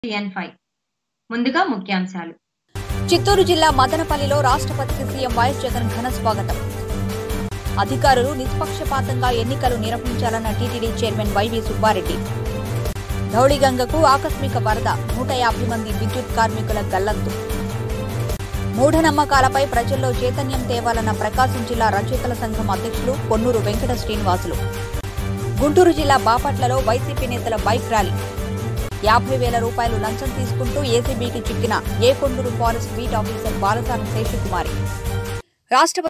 TN five ముందుగా ముఖ్యాంశాలు చిత్తూరు జిల్లా మదనపల్లిలో రాష్ట్రపతికి సీఎం వైఎస్ జగన్ ఘన స్వాగతం అధికారులు నిష్పక్షపాతంగా ఎన్నికలు నిర్వహించాలన్న టీటీడీ చైర్మన్ వైవి సుబ్బారెడ్డి ధౌళిగంగకు ఆకస్మిక వరద నూట యాభై మంది విద్యుత్ కార్మికుల గల్లంతు మూఢనమ్మకాలపై ప్రజల్లో చైతన్యం తేవాలన్న ప్రకాశం జిల్లా రచయితల సంఘం అధ్యక్షులు పొన్నూరు వెంకట శ్రీనివాసులు గుంటూరు జిల్లా బాపట్లలో వైసీపీ నేతల బైక్ ర్యాలీ యాభై వేల రూపాయలు లంచం తీసుకుంటూ ఏసీబీకి చిక్కిన A Konduru forest beat officer Balasani Seshakumari రాష్ట్రపతి